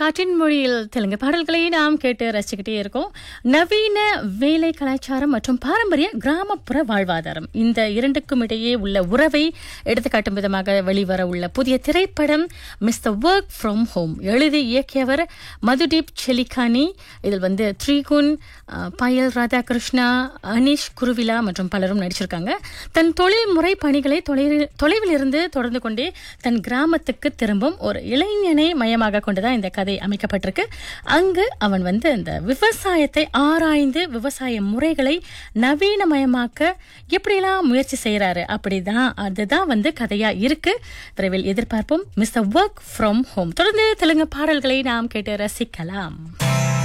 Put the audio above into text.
காற்றின் மொழியில் தெலுங்கு பாடல்களை நாம் கேட்டு ரசிச்சுக்கிட்டே இருக்கோம் நவீன வேலை கலாச்சாரம் மற்றும் பாரம்பரிய கிராமப்புற வாழ்வாதாரம் இந்த இரண்டுக்கும் இடையே உள்ள உறவை எடுத்துக்காட்டும் விதமாக வெளிவர உள்ள புதிய திரைப்படம் மிஸ்டர் ஒர்க் ஃப்ரம் ஹோம் எழுதி இயக்கியவர் மதுதீப் செலிகானி இதில் வந்து த்ரீகுன் அஹ், பயல் ராதாகிருஷ்ணா அனிஷ் குருவிலா மற்றும் பலரும் நடிச்சிருக்காங்க தன் தொழில்முறை பணிகளை தொலைவில் தொலைவில் இருந்து தொடர்ந்து கொண்டே தன் கிராமத்துக்கு திரும்பும் ஒரு இளைஞனை மையமாக கொண்டுதான் இந்த கதை அமைக்கப்பட்டிருக்கு அங்கு அவன் வந்து இந்த விவசாயத்தை ஆராய்ந்து விவசாய முறைகளை நவீனமயமாக்க எப்படியெல்லாம் முயற்சி செய்யறாரு அப்படிதான் அதுதான் வந்து கதையா இருக்கு விரைவில் எதிர்பார்ப்போம் மிஸ்டர் ஒர்க் ஃப்ரம் ஹோம் தொடர்ந்து தெலுங்கு பாடல்களை நாம் கேட்டு ரசிக்கலாம்